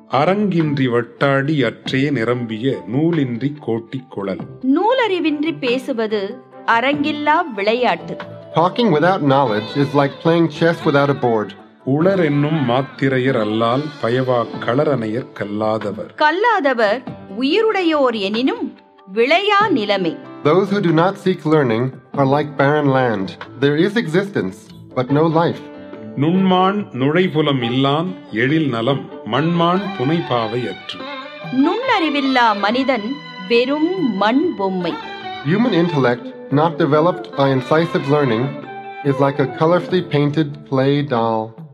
அரங்கின்றி வட்டாடி அற்றே நிரம்பிய நூலின்றி கோட்டிக் குழல் நூலறிவின்றி பேசுவது அரங்கில்லா விளையாட்டு Talking without knowledge is like playing chess without a board. உளர் என்னும் மாத்திரையர் அல்லால் பயவா களரணையர் கல்லாதவர் கல்லாதவர் உயிருடையோர் எனினும் விளையா நிலைமை Those who do not seek learning are like barren land. There is existence, but no life. நுண்மான் நுழைபுலம் இல்லான் எழில் நலம் மண்மான் புனைபாவை அற்று நுண்ணறிவில்லா மனிதன் வெறும் மண் பொம்மை Human intellect, not developed by incisive learning, is like a colorfully painted clay doll.